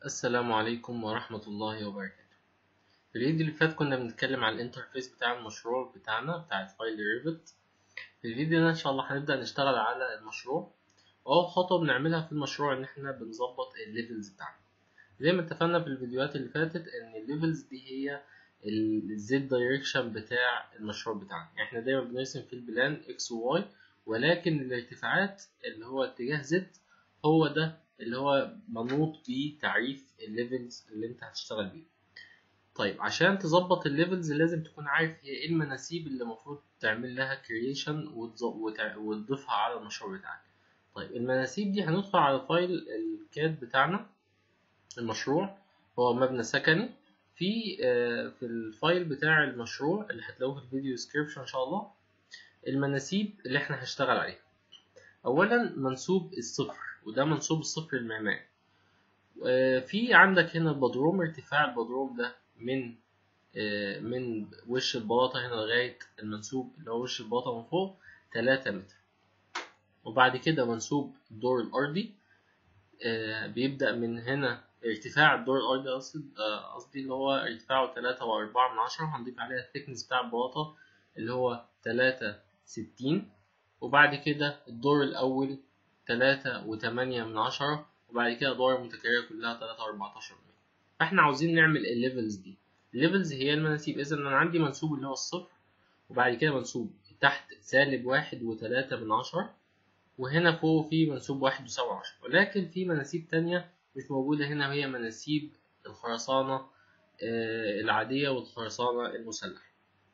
السلام عليكم ورحمة الله وبركاته في الفيديو اللي فات كنا بنتكلم عن الانترفيس بتاع المشروع بتاعنا بتاع فايل ريفت في الفيديو ده ان شاء الله هنبدأ نشتغل على المشروع واول خطوة بنعملها في المشروع ان احنا بنظبط الليفلز بتاعنا زي ما اتفقنا في الفيديوهات اللي فاتت ان الليفلز دي هي الزد دايركشن بتاع المشروع بتاعنا يعني احنا دايما بنرسم في البلان اكس وواي ولكن الارتفاعات اللي هو اتجاه زد هو ده اللي هو منوط بتعريف الليفلز اللي انت هتشتغل بيه طيب عشان تظبط الليفلز لازم تكون عارف هي ايه المناسيب اللي المفروض تعمل لها كرييشن وتضيفها على المشروع بتاعك طيب المناسيب دي هندخل على فايل الكاد بتاعنا المشروع هو مبنى سكني في في الفايل بتاع المشروع اللي هتلاقوه في الفيديو ديسكريبشن ان شاء الله المناسيب اللي احنا هنشتغل عليها اولا منسوب الصفر وده منسوب الصفر المعماري في عندك هنا البدروم ارتفاع البدروم ده من من وش البلاطة هنا لغاية المنسوب اللي هو وش البلاطة من فوق تلاتة متر وبعد كده منسوب الدور الأرضي بيبدأ من هنا ارتفاع الدور الأرضي قصدي اللي هو ارتفاعه تلاتة وأربعة من عشرة هنضيف عليها الثيكنس بتاع البلاطة اللي هو تلاتة ستين وبعد كده الدور الأول تلاتة وتمانية من عشرة وبعد كده أدوار متكررة كلها تلاتة وأربعتاشر من فاحنا عاوزين نعمل الليفلز دي الليفلز هي المناسيب إذا أنا عندي منسوب اللي هو الصفر وبعد كده منسوب تحت سالب واحد وتلاتة من عشرة وهنا فوق في منسوب واحد وسبعة عشر ولكن في مناسيب تانية مش موجودة هنا وهي مناسيب الخرسانة العادية والخرسانة المسلحة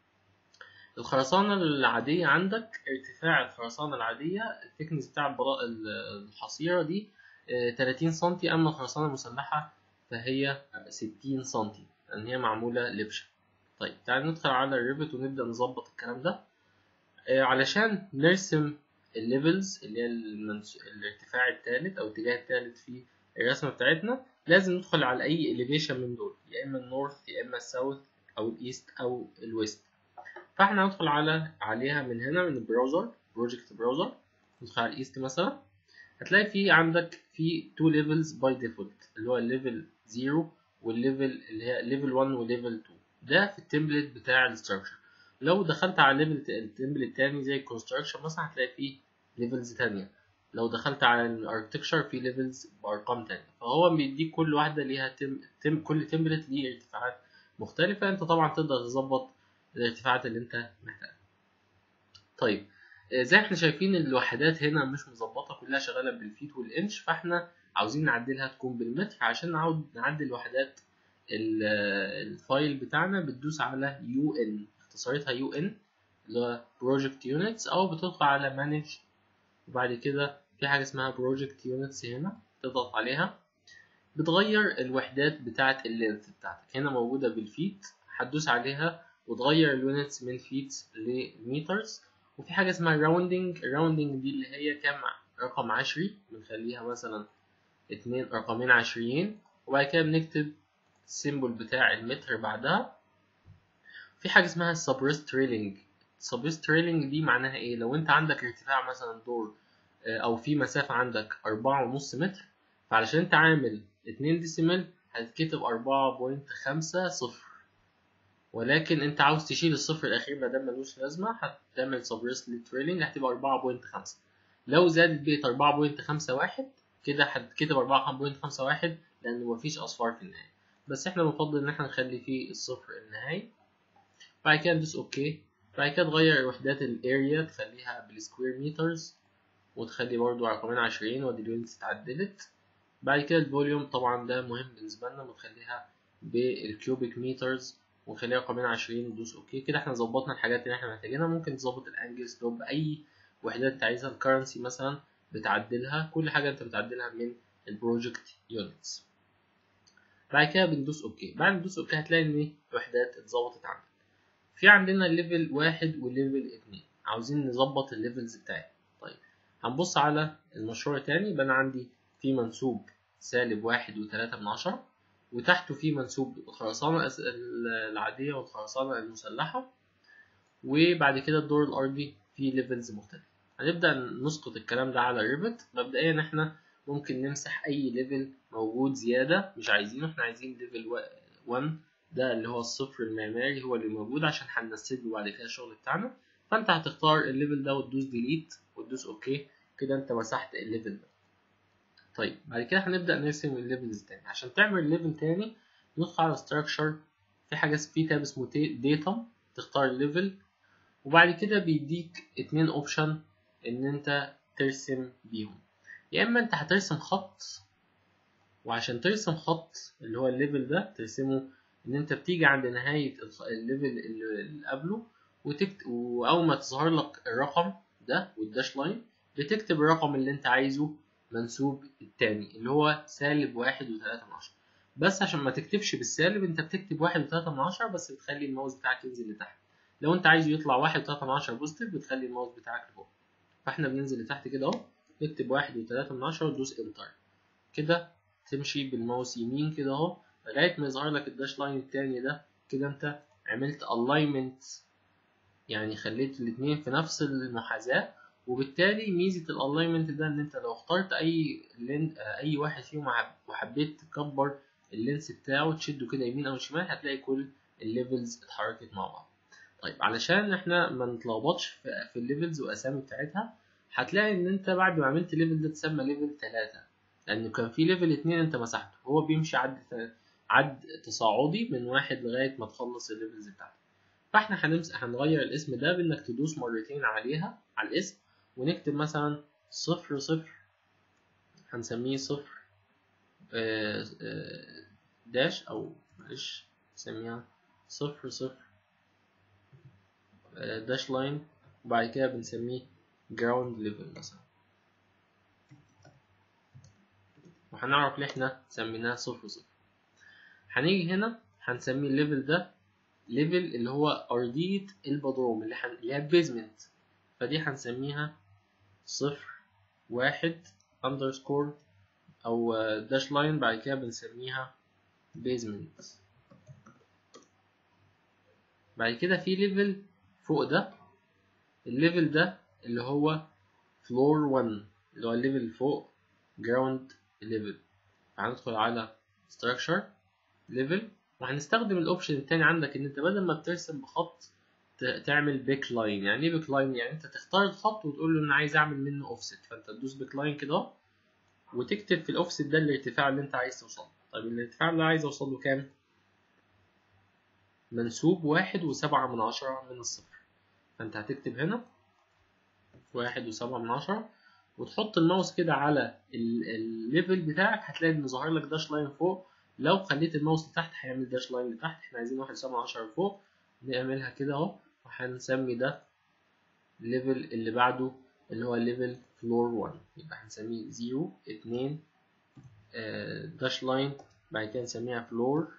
الخرسانة العادية عندك ارتفاع الخرسانة العادية التكنس بتاع الحصيرة دي تلاتين سنتي أما الخرسانة المسلحة فهي ستين سنتي لأن هي معمولة لبشة طيب تعال ندخل على الريفت ونبدأ نظبط الكلام ده علشان نرسم الليفلز اللي هي المنس... الارتفاع الثالث أو الاتجاه الثالث في الرسمة بتاعتنا لازم ندخل على أي elevation من دول يا إما النورث يا إما الساوث أو الإيست أو الويست فاحنا هندخل على عليها من هنا من البراوزر بروجكت براوزر ندخل على الايست مثلا هتلاقي في عندك في تو ليفلز باي ديفولت اللي هو الليفل 0 والليفل اللي هي ليفل 1 وليفل 2 ده في التمبلت بتاع الستراكشر لو دخلت على ليفل التمبلت التاني زي الكونستراكشن مثلا هتلاقي فيه ليفلز تانية لو دخلت على الاركتكشر في ليفلز بارقام تانية فهو بيديك كل واحدة ليها تم, تم كل تمبلت ليه ارتفاعات مختلفة انت طبعا تقدر تظبط الارتفاعات اللي انت محتاجها طيب زي احنا شايفين الوحدات هنا مش مظبطه كلها شغاله بالفيت والانش فاحنا عاوزين نعدلها تكون بالمتر عشان نعود نعدل وحدات الفايل بتاعنا بتدوس على يو ان اختصارتها يو ان اللي هو بروجكت يونتس او بتدخل على مانج وبعد كده في حاجه اسمها بروجكت يونتس هنا تضغط عليها بتغير الوحدات بتاعه اللينث بتاعتك هنا موجوده بالفيت هتدوس عليها وتغير اليونتس من فيت لمترز وفي حاجة اسمها راوندنج الراوندنج دي اللي هي كام رقم عشري بنخليها مثلا اتنين رقمين عشريين وبعد كده بنكتب السيمبل بتاع المتر بعدها في حاجة اسمها سبريس تريلينج سبريس تريلينج دي معناها ايه لو انت عندك ارتفاع مثلا دور او في مسافة عندك أربعة ونص متر فعلشان انت عامل اتنين ديسيمال هتتكتب أربعة بوينت خمسة صفر ولكن انت عاوز تشيل الصفر الاخير ما دام ملوش لازمه هتعمل سبريس للتريلينج هتبقى 4.5 لو زادت بقت 4.51 كده هتكتب 4.51 لان مفيش اصفار في النهايه بس احنا بنفضل ان احنا نخلي فيه الصفر النهائي بعد كده ندوس اوكي بعد كده تغير وحدات الاريا تخليها بالسكوير مترز وتخلي برضو رقمين عشرين ودي اليونتس اتعدلت بعد كده الفوليوم طبعا ده مهم بالنسبه لنا وتخليها بالكيوبيك مترز ونخليها رقمين عشرين وندوس اوكي كده احنا ظبطنا الحاجات اللي احنا محتاجينها ممكن تظبط الانجل سلوب اي وحدات انت عايزها الكرنسي مثلا بتعدلها كل حاجه انت بتعدلها من البروجكت يونتس بعد كده بندوس اوكي بعد ما ندوس اوكي هتلاقي ان الوحدات اتظبطت عندك في عندنا ليفل واحد وليفل اتنين عاوزين نظبط الليفلز بتاعي طيب هنبص على المشروع تاني يبقى انا عندي في منسوب سالب واحد وتلاتة من عشرة وتحته في منسوب الخرسانة العادية والخرسانة المسلحة وبعد كده الدور الأرضي فيه ليفلز مختلفة هنبدأ نسقط الكلام ده على الريفت مبدئيا احنا ممكن نمسح اي ليفل موجود زياده مش عايزينه احنا عايزين ليفل 1 ده اللي هو الصفر المعماري هو اللي موجود عشان هننسجه بعد كده الشغل بتاعنا فانت هتختار الليفل ده وتدوس ديليت وتدوس اوكي كده انت مسحت الليفل ده طيب بعد كده هنبدا نرسم الليفلز تاني عشان تعمل ليفل تاني ندخل على structure في حاجه في تاب اسمه data تختار الليفل وبعد كده بيديك اتنين اوبشن ان انت ترسم بيهم يا اما انت هترسم خط وعشان ترسم خط اللي هو الليفل ده ترسمه ان انت بتيجي عند نهاية الليفل اللي قبله وتكت... واول ما تظهر لك الرقم ده والداش لاين بتكتب الرقم اللي انت عايزه منسوب التاني اللي هو سالب واحد وتلاتة من عشرة بس عشان ما تكتبش بالسالب انت بتكتب واحد وتلاتة من عشرة بس بتخلي الماوس بتاعك ينزل لتحت لو انت عايزه يطلع واحد وتلاتة من عشرة بوزيتيف بتخلي الماوس بتاعك لفوق فاحنا بننزل لتحت كده اهو نكتب واحد وتلاتة من عشرة وتدوس انتر كده تمشي بالماوس يمين كده اهو لغاية ما يظهر لك الداش لاين التاني ده كده انت عملت alignment يعني خليت الاتنين في نفس المحاذاة وبالتالي ميزة الالاينمنت ده ان انت لو اخترت اي لين اي واحد فيهم وحبيت تكبر اللينس بتاعه تشده كده يمين او شمال هتلاقي كل الليفلز اتحركت مع بعض طيب علشان احنا ما نتلخبطش في الليفلز واسامي بتاعتها هتلاقي ان انت بعد ما عملت ليفل ده تسمى ليفل 3 لانه كان في ليفل 2 انت مسحته هو بيمشي عد عد تصاعدي من واحد لغايه ما تخلص الليفلز بتاعتك فاحنا هنمسح هنغير الاسم ده بانك تدوس مرتين عليها على الاسم ونكتب مثلا صفر صفر هنسميه صفر آآ آآ داش او معلش نسميها صفر صفر داش لاين وبعد كده بنسميه جراوند ليفل مثلا وهنعرف ليه احنا سميناه صفر صفر هنيجي هنا هنسمي الليفل ده ليفل اللي هو أرضية البدروم اللي, حن... اللي هي البيزمنت فدي هنسميها صفر واحد اندرسكور أو داش لاين بعد كده بنسميها بيزمنت بعد كده في ليفل فوق ده الليفل ده اللي هو فلور 1 اللي هو الليفل اللي فوق جراوند ليفل هندخل على structure level وهنستخدم الاوبشن التاني عندك ان انت بدل ما بترسم بخط تعمل بيك لاين يعني ايه بيك لاين يعني انت تختار الخط وتقول له انا عايز اعمل منه اوفست فانت تدوس بيك لاين كده وتكتب في الاوفست ده الارتفاع اللي انت عايز توصل له طيب الارتفاع اللي عايز اوصل له كام منسوب واحد وسبعة من عشرة من الصفر فانت هتكتب هنا واحد وسبعة من عشرة وتحط الماوس كده على الليفل بتاعك هتلاقي ان ظاهر لك داش لاين فوق لو خليت الماوس لتحت هيعمل داش لاين لتحت احنا عايزين واحد سبعة عشرة فوق نعملها كده اهو وهنسمي ده الليفل اللي بعده اللي هو ليفل فلور 1 يبقى هنسميه زيرو اتنين داش لاين بعد كده نسميها فلور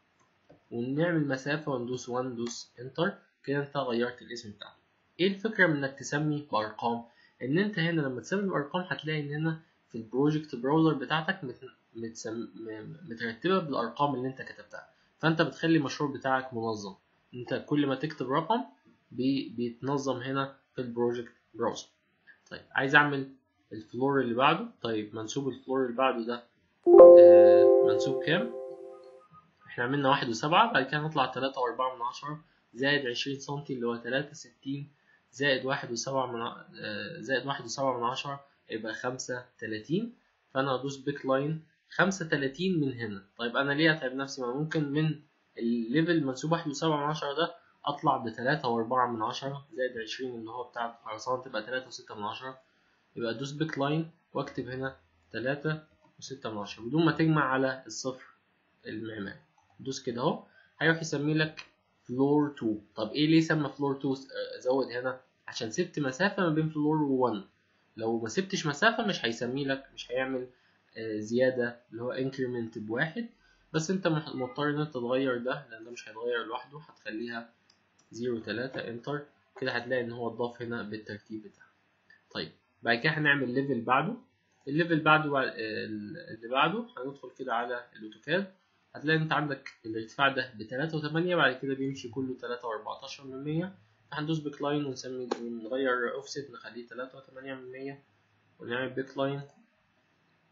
ونعمل مسافة وندوس 1 ندوس انتر كده انت غيرت الاسم بتاعه ايه الفكرة من انك تسمي بارقام ان انت هنا لما تسمي بارقام هتلاقي ان هنا في البروجكت براوزر بتاعتك متسم... مترتبة بالارقام اللي انت كتبتها فانت بتخلي المشروع بتاعك منظم انت كل ما تكتب رقم بي... بيتنظم هنا في البروجكت براوزر طيب عايز اعمل الفلور اللي بعده طيب منسوب الفلور اللي بعده ده آه منسوب كام احنا عملنا واحد وسبعة بعد كده نطلع تلاتة واربعة من عشرة زائد عشرين سنتي اللي هو تلاتة ستين زائد واحد وسبعة من ع... زائد واحد وسبعة من عشرة يبقى خمسة تلاتين فأنا هدوس بيك لاين خمسة تلاتين من هنا طيب أنا ليه أتعب نفسي ما ممكن من الليفل منسوب واحد وسبعة من عشرة ده أطلع بتلاتة وأربعة من عشرة زائد عشرين اللي هو بتاع الخرسانة تبقى تلاتة وستة من عشرة يبقى أدوس بيك لاين وأكتب هنا تلاتة وستة من عشرة بدون ما تجمع على الصفر المعماري دوس كده أهو هيروح يسمي لك فلور 2 طب ايه ليه سمى فلور 2 زود هنا عشان سبت مسافة ما بين فلور و 1 لو ما سبتش مسافة مش هيسمي لك مش هيعمل زيادة اللي هو انكريمنت بواحد بس انت مضطر ان انت تغير ده لان ده مش هيتغير لوحده هتخليها زيرو تلاتة انتر كده هتلاقي ان هو اتضاف هنا بالترتيب بتاعه طيب بعد كده هنعمل ليفل بعده الليفل بعده اللي بعده هندخل كده على الاوتوكاد هتلاقي انت عندك الارتفاع ده بتلاتة وتمانية بعد كده بيمشي كله تلاتة واربعتاشر من مية هندوس بيك لاين ونسمي ونغير اوفست نخليه تلاتة وتمانية من مية ونعمل بيك لاين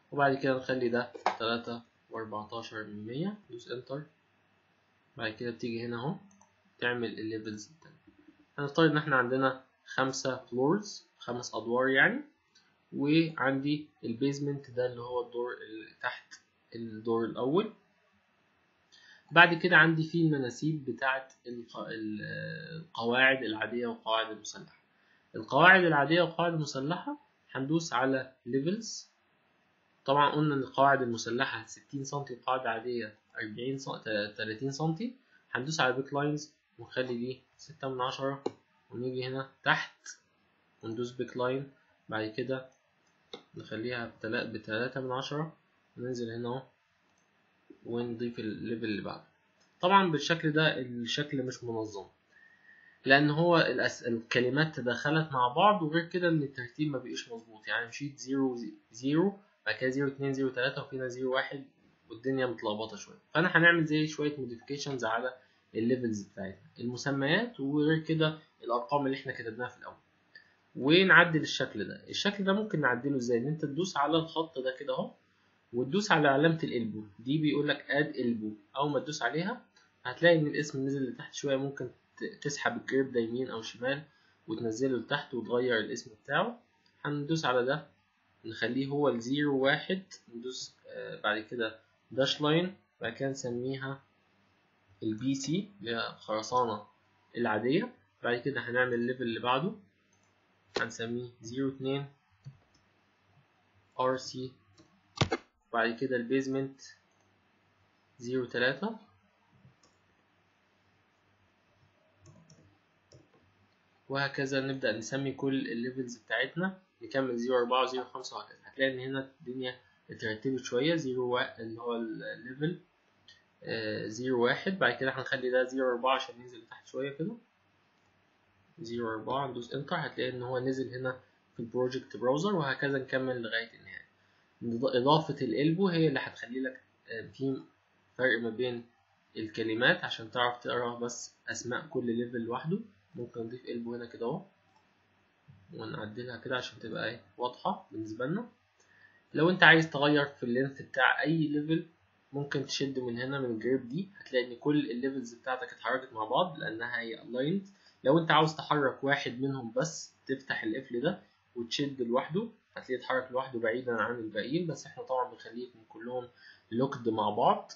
وبعد كده نخلي ده تلاتة وأربعتاشر من مية دوس انتر بعد كده بتيجي هنا اهو تعمل الليفلز التانية هنفترض ان احنا عندنا خمسة فلورز خمس ادوار يعني وعندي البيزمنت ده اللي هو الدور اللي تحت الدور الاول بعد كده عندي فيه المناسيب بتاعة القواعد العادية والقواعد المسلحة القواعد العادية والقواعد المسلحة هندوس على levels طبعا قلنا ان القواعد المسلحة 60 سنتي القاعدة عادية 40 سنتي 30 سنتي هندوس على بيك لاينز ونخلي دي 6 من عشرة ونيجي هنا تحت وندوس بيك لاين بعد كده نخليها بتلاتة من عشرة وننزل هنا اهو ونضيف الليفل اللي بعده طبعا بالشكل ده الشكل مش منظم لان هو الأس... الكلمات تداخلت مع بعض وغير كده ان الترتيب ما بقيش مظبوط يعني مشيت زيرو زيرو بعد كده زيرو اتنين زيرو تلاتة وفينا زيرو واحد والدنيا متلخبطه شويه فانا هنعمل زي شويه موديفيكيشنز على الليفلز بتاعتنا المسميات وغير كده الارقام اللي احنا كتبناها في الاول ونعدل الشكل ده الشكل ده ممكن نعدله ازاي ان انت تدوس على الخط ده كده اهو وتدوس على علامة القلبو دي بيقول لك اد قلبو اول ما تدوس عليها هتلاقي ان الاسم نزل لتحت شوية ممكن تسحب الجريب ده يمين او شمال وتنزله لتحت وتغير الاسم بتاعه هندوس على ده نخليه هو الزيرو واحد ندوس آه بعد كده داش لاين بعد كده نسميها البي سي اللي هي الخرسانة العادية بعد كده هنعمل الليفل اللي بعده هنسميه زيرو اتنين ار سي بعد كده البيزمنت زيرو تلاتة وهكذا نبدأ نسمي كل الليفلز بتاعتنا نكمل زيرو أربعة وزيرو خمسة وهكذا هتلاقي إن هنا الدنيا اترتبت شوية زيرو واحد اللي هو الليفل زيرو واحد بعد كده هنخلي ده زيرو أربعة عشان ينزل لتحت شوية كده زيرو أربعة ندوس انتر هتلاقي إن هو نزل هنا في البروجكت براوزر وهكذا نكمل لغاية النهاية إضافة القلبو هي اللي هتخلي لك في فرق ما بين الكلمات عشان تعرف تقرا بس أسماء كل ليفل لوحده ممكن نضيف قلبو هنا كده أهو ونعدلها كده عشان تبقى ايه واضحة بالنسبة لنا لو أنت عايز تغير في اللينث بتاع أي ليفل ممكن تشد من هنا من الجريب دي هتلاقي إن كل الليفلز بتاعتك اتحركت مع بعض لأنها هي aligned لو أنت عاوز تحرك واحد منهم بس تفتح القفل ده وتشد لوحده هتلاقيه يتحرك لوحده بعيدا عن الباقيين بس احنا طبعا بنخليهم كلهم لوكد مع بعض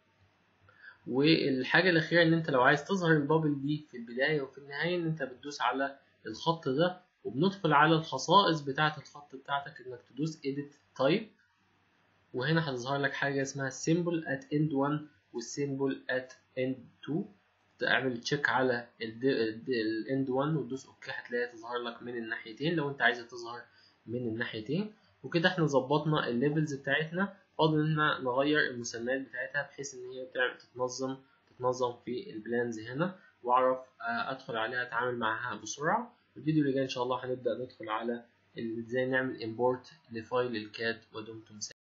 والحاجة الأخيرة إن أنت لو عايز تظهر البابل دي في البداية وفي النهاية إن أنت بتدوس على الخط ده وبندخل على الخصائص بتاعة الخط بتاعتك إنك تدوس edit type وهنا هتظهر لك حاجة اسمها symbol at end 1 والsymbol at end 2 تعمل تشيك على الاند 1 وتدوس اوكي هتلاقيها تظهر لك من الناحيتين لو انت عايزها تظهر من الناحيتين وكده احنا ظبطنا الليفلز بتاعتنا فاضل ان نغير المسميات بتاعتها بحيث ان هي تتنظم تتنظم في البلانز هنا واعرف ادخل عليها اتعامل معاها بسرعه الفيديو اللي جاي ان شاء الله هنبدا ندخل على ازاي نعمل امبورت لفايل الكاد ودمتم